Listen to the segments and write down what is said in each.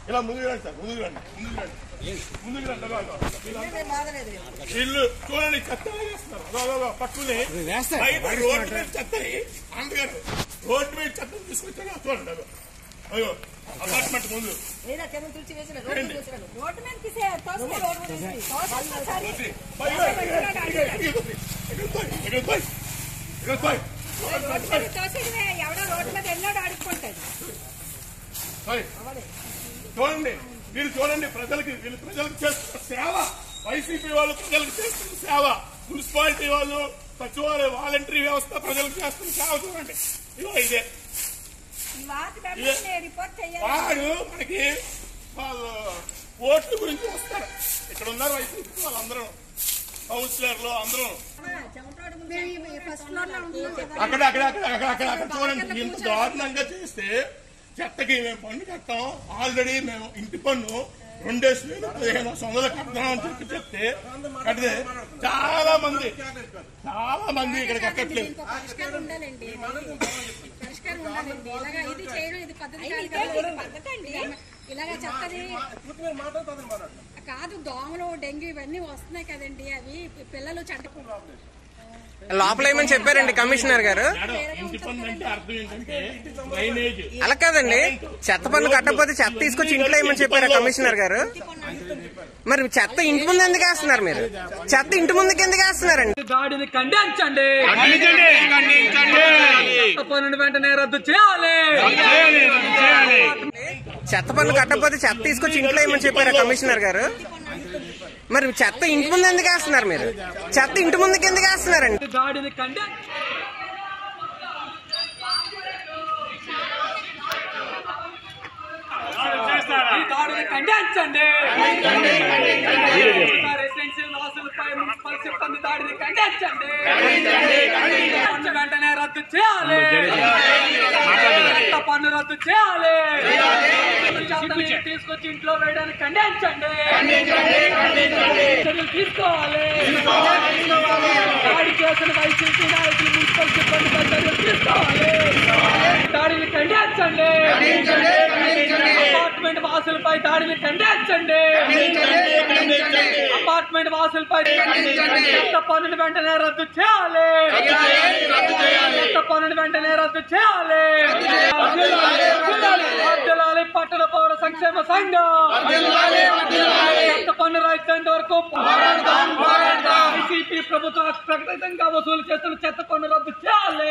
ఇలా ముందుకు రండి సార్ ముందుకు రండి ముందుకు రండి ముందుకు రండి అగో, అగో. మేము బాధలేదు వీళ్ళు చూడండి చెత్త వేస్తున్నారు అగో, అగో, అగో, పట్టుకుని బయట రోడ్డు మీద చెత్తని అందుగారు రోడ్డు మీద చెత్త తీసుకొచ్చాక చూడండి అగో అయ్యో అపార్ట్మెంట్ ముందు లేదా కింద తుడిచి వేసిన రోడ్డు చూసినాడు రోడ్డు మీద తీసే తోస్తే రోడ్డు మీద తీసి. తోస్తే సరే. వచ్చి, పై, పై, పై, ఇక్కడ, ఇక్కడ, ఇక్కడ, ఇక్కడ పోయి, ఇక్కడ పోయి, ఇక్కడ పోయి. రోడ్డు మీద తోసేదివే. ఎవడో రోడ్డు మీద ఎన్నోడు ఆడుకుంటాడు పోయి. చూడండి వీళ్ళు చూడండి ప్రజలకి వీళ్ళు ప్రజలకు చేస్తున్న సేవ వైసీపీ వాళ్ళు ప్రజలకు చేస్తున్న సేవ మున్సిపాలిటీ వాళ్ళు సచివాలయ వాలంటరీ వ్యవస్థ ప్రజలకు చేస్తున్న సేవ చూడండి ఇగో ఇదే ఈ వాటి వెంటనే నేను రిపోర్ట్ చేయాలి వాడు మనకి వాళ్ళు ఓట్ల గురించి వస్తారు ఇక్కడ ఉన్నారు వైసీపీ వాళ్ళందరూ కౌన్సిలర్లు అందరూ చెమటోడు ముందు ఫస్ట్ ఫ్లోర్ లో ఉంటున్నాం కదా అక్కడ అక్కడ అక్కడ అక్కడ అక్కడ అక్కడ చూడండి ఇంత దారుణంగా చేస్తే చెత్తకి మేము పన్ను కట్టాం ఆల్రెడీ మేము ఇంటి పన్ను రెండేసి వేలు పదిహేను వందలు కడతామని చెప్పి చెప్తే కడితే చాలా మంది చాలా మంది ఇక్కడ కట్టట్లేదు ఇంకో పరిష్కారం ఉండాలండి పరిష్కారం ఉండాలండి ఇలాగా ఇది చేయడం ఇది పద్ధతి కాదు ఇదే కదా. పద్ధతి అండి. ఇలాగా చెత్తది కాదు దోమలు డెంగ్యూ ఇవన్నీ వస్తున్నాయి కదండి అవి పిల్లలు చెడ్డ లోపల ఏమని చెప్పారండి కమిషనర్ గారు మేడం ఇంటి పన్ను అంటే అర్థం ఏంటంటే డ్రైనేజ్ అలా కాదండి చెత్త పన్ను కట్టకపోతే చెత్త తీసుకొచ్చి ఇంట్లో ఏమని చెప్పారా కమిషనర్ గారు మరి చెత్త ఇంటి ముందు ఎందుకు వేస్తున్నారు మీరు చెత్త ఇంటి ముందుకు ఎందుకు వేస్తున్నారండి దాడిని ఖండించండి పన్నును వెంటనే రద్దు చేయాలి చెత్త పన్ను కట్టకపోతే చెత్త తీసుకొచ్చి ఇంట్లో ఏమని చెప్పారా కమిషనర్ గారు మరి చెత్త ఇంటి ముందు ఎందుకు వేస్తున్నారు మీరు చెత్త ఇంటి ముందుకు ఎందుకు వేస్తున్నారండి దాడిని ఖండి ఈ దాడిని ఖండించండి రెసిడెన్షియల్ ఆస్తులపై మున్సిపల్ సిబ్బంది దాడిని ఖండించండి పన్ను వెంటనే రద్దు చేయాలి చెత్త పన్ను రద్దు చేయాలి చెత్తని తీసుకొచ్చి ఇంట్లో వేయడానికి ఖండించండి చర్యలు తీసుకోవాలి దాడి చేసిన వైసీపీ నాయకులు మున్సిపల్ సిబ్బందిపై చర్యలు తీసుకోవాలి దాడిని ఖండించండి అపార్ట్మెంట్ వాసులపై దాడిని ఖండించండి అపార్ట్మెంట్ వాసులపై చెత్త పన్నును వెంటనే రద్దు చేయాలి చెత్త పన్నును వెంటనే రద్దు చేయాలి వర్ధిల్లాలి పట్టణ పౌర సంక్షేమ సంఘం చెత్త పన్ను రైతేంత వరకు పోరాడదాం వైసీపీ ప్రభుత్వం ప్రకటితంగా వసూలు చేస్తున్న చెత్త పన్ను రద్దు చేయాలి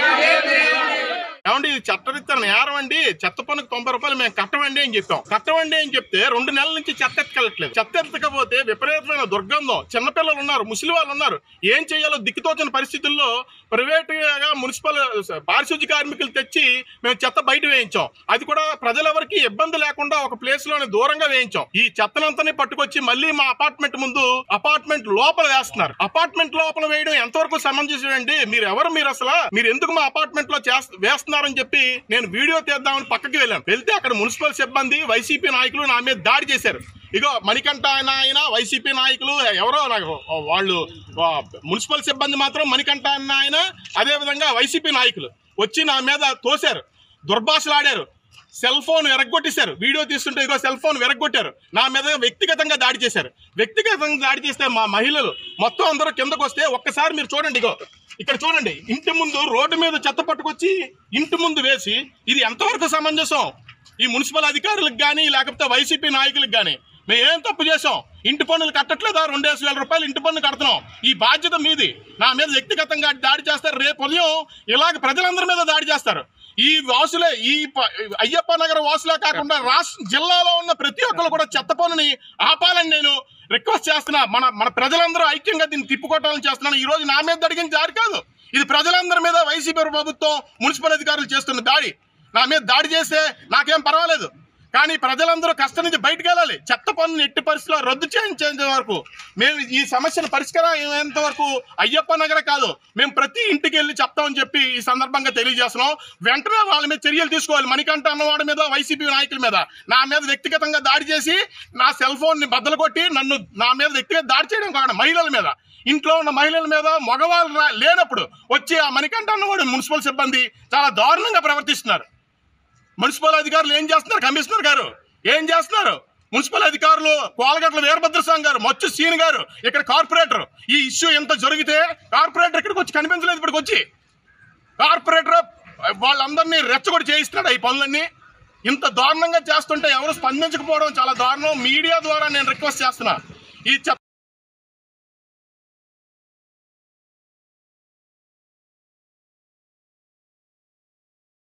ఏమండి ఇది చట్టరీత్యా నేరం అండి చెత్త పన్నుకు తొంభై రూపాయలు మేము కట్టమండి అని చెప్పాం కట్టమండి అని చెప్తే రెండు నెలల నుంచి చెత్త ఎత్తకెళ్ళట్లేదు చెత్త ఎత్తకపోతే విపరీతమైన దుర్గంధం చిన్నపిల్లలు ఉన్నారు ముసలి వాళ్ళు ఉన్నారు ఏం చేయాలో దిక్కుతోచిన పరిస్థితుల్లో ప్రైవేట్ గా మున్సిపల్ పారిశుద్ధ్య కార్మికులు తెచ్చి మేము చెత్త బయట వేయించాం అది కూడా ప్రజలెవరికి ఇబ్బంది లేకుండా ఒక ప్లేస్ లోనే దూరంగా వేయించాం ఈ చెత్తనంతని పట్టుకొచ్చి మళ్ళీ మా అపార్ట్మెంట్ ముందు అపార్ట్మెంట్ లోపల వేస్తున్నారు అపార్ట్మెంట్ లోపల వేయడం ఎంతవరకు సమంజసం అండి మీరు ఎవరు మీరు అసలు మీరు ఎందుకు మా అపార్ట్మెంట్ లో చేస్త- వేస్తున్నారని చెప్పి నేను వీడియో తీద్దామని పక్కకి వెళ్ళాను వెళ్తే అక్కడ మున్సిపల్ సిబ్బంది వైసీపీ నాయకులు నా మీద దాడి చేశారు ఇగో మణికంఠ ఆయన ఆయన వైసీపీ నాయకులు ఎవరో నాకు వాళ్ళు ఆ, మున్సిపల్ సిబ్బంది మాత్రం మణికంఠ అన్న ఆయన అదే విధంగా వైసీపీ నాయకులు వచ్చి నా మీద తోశారు దుర్భాషలాడారు సెల్ ఫోన్ ఎరగొట్టేశారు వీడియో తీస్తుంటే ఇగో సెల్ ఫోన్ వెరగొట్టారు నా మీద వ్యక్తిగతంగా దాడి చేశారు వ్యక్తిగతంగా దాడి చేస్తే మా మహిళలు మొత్తం అందరూ కిందకు వస్తే ఒక్కసారి మీరు చూడండి ఇగో ఇక్కడ చూడండి ఇంటి ముందు రోడ్డు మీద చెత్త పట్టుకొచ్చి ఇంటి ముందు వేసి ఇది ఎంతవరకు సమంజసం ఈ మున్సిపల్ అధికారులకు కానీ లేకపోతే వైసీపీ నాయకులకు కానీ మేము ఏం తప్పు చేసాం ఇంటి పన్నులు కట్టట్లేదా రెండేసి వేల రూపాయలు ఇంటి పన్ను కడుతున్నాం ఈ బాధ్యత మీది నా మీద వ్యక్తిగతంగా దాడి చేస్తారు రేపు ఉదయం ఇలాగ ప్రజలందరి మీద దాడి చేస్తారు ఈ వాసులే ఈ ప- అయ్యప్ప నగర వాసులే కాకుండా రాష్ట్ర జిల్లాలో ఉన్న ప్రతి ఒక్కరు కూడా చెత్త పన్నుని ఆపాలని నేను రిక్వెస్ట్ చేస్తున్నా మన మన ప్రజలందరూ ఐక్యంగా దీన్ని తిప్పుకోవటాలని చేస్తున్నాను ఈ రోజు నా మీద జరిగిన దాడి కాదు ఇది ప్రజలందరి మీద వైసీపీ ప్రభుత్వం మున్సిపల్ అధికారులు చేస్తున్న దాడి నా మీద దాడి చేస్తే నాకేం పర్వాలేదు కానీ ప్రజలందరూ కష్టం నుంచి బయటకు వెళ్ళాలి చెత్త పన్ను ఎట్టి పరిస్థితుల్లో రద్దు చేయించేంత వరకు మేము ఈ సమస్యను పరిష్కారం అయ్యేంత వరకు అయ్యప్ప నగర కాదు మేము ప్రతి ఇంటికి వెళ్ళి చెప్తామని చెప్పి ఈ సందర్భంగా తెలియజేస్తున్నాం వెంటనే వాళ్ళ మీద చర్యలు తీసుకోవాలి మణికంఠ అన్నవాడి మీద వైసీపీ నాయకుల మీద నా మీద వ్యక్తిగతంగా దాడి చేసి నా సెల్ ఫోన్ ని బద్దలు కొట్టి నన్ను నా మీద వ్యక్తిగత దాడి చేయడం కాకుండా మహిళల మీద ఇంట్లో ఉన్న మహిళల మీద మగవాళ్ళు రా- లేనప్పుడు వచ్చి ఆ మణికంఠ అన్నవాడు మున్సిపల్ సిబ్బంది చాలా దారుణంగా ప్రవర్తిస్తున్నారు మున్సిపల్ అధికారులు ఏం చేస్తున్నారు కమిషనర్ గారు ఏం చేస్తున్నారు మున్సిపల్ అధికారులు కోలగట్ల వీరభద్రస్వామి గారు మచ్చు సీన్ గారు ఇక్కడ కార్పొరేటర్ ఈ ఇష్యూ ఎంత జరిగితే కార్పొరేటర్ ఇక్కడికి వచ్చి కనిపించలేదు ఇప్పటికి వచ్చి కార్పొరేటర్ వాళ్ళందరినీ రెచ్చగొడి చేయిస్తున్నాడు ఈ పనులన్నీ ఇంత దారుణంగా చేస్తుంటే ఎవరు స్పందించకపోవడం చాలా దారుణం మీడియా ద్వారా నేను రిక్వెస్ట్ చేస్తున్నా ఈ చెత్త